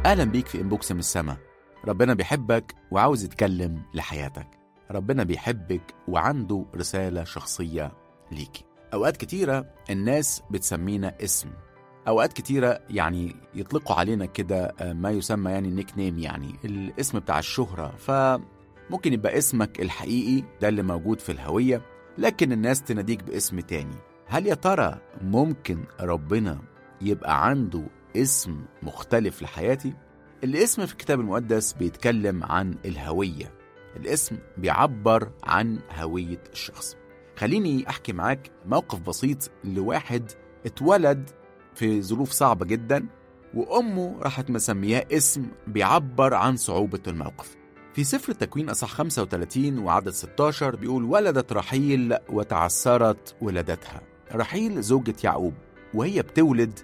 أهلا بيك في إنبوكس من السما ربنا بيحبك وعاوز يتكلم لحياتك ربنا بيحبك وعنده رسالة شخصية ليكي أوقات كتيرة الناس بتسمينا اسم أوقات كتيرة يعني يطلقوا علينا كده آه، ما يسمى يعني نيك نيم يعني الاسم بتاع الشهرة فممكن يبقى اسمك الحقيقي ده اللي موجود في الهوية لكن الناس تناديك باسم تاني هل يا ترى ممكن ربنا يبقى عنده اسم مختلف لحياتي؟ الاسم في الكتاب المقدس بيتكلم عن الهوية الاسم بيعبر عن هوية الشخص خليني أحكي معاك موقف بسيط لواحد اتولد في ظروف صعبة جدا وأمه راحت مسمياه اسم بيعبر عن صعوبة الموقف في سفر التكوين أصح 35 وعدد 16 بيقول ولدت رحيل وتعثرت ولادتها رحيل زوجة يعقوب وهي بتولد